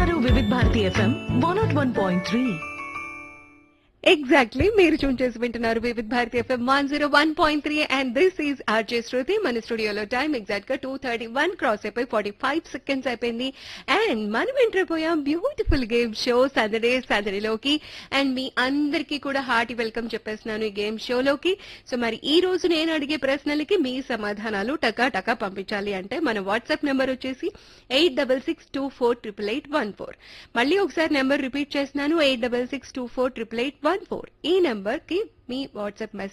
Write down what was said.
వింటున్నారు Vividh Bharati FM one nought one point three exactly మీరు tune చేసి వింటున్నారు Vividh Bharati FM one zero one point three and this is RJ Shruti మన స్టూడియోలో టైం ఎగ్జాక్ట్ గా టూ థర్టీ వన్ క్రాస్ అయిపోయి ఫార్టీ ఫైవ్ సెకండ్స్ అయిపోయింది అండ్ మనం ఎంటర్ పోయాం బ్యూటిఫుల్ గేమ్ షో సాటర్డే సాటర్డేలోకి అండ్ మీ అందరికీ కూడా హార్టీ వెల్కమ్ చెప్పేస్తున్నాను ఈ గేమ్ షోలోకి సో మరి ఈ రోజు నేను అడిగే ప్రశ్నలకి మీ సమాధానాలు టకా టకా పంపించాలి అంటే మన వాట్సాప్ నెంబర్ వచ్చేసి eight double six two four triple eight one four మళ్ళీ ఒకసారి నెంబర్ రిపీట్ చేస్తున్నాను eight double six two four triple eight one four ఈ నెంబర్ కి మీ వాట్సాప్ మెసేజ్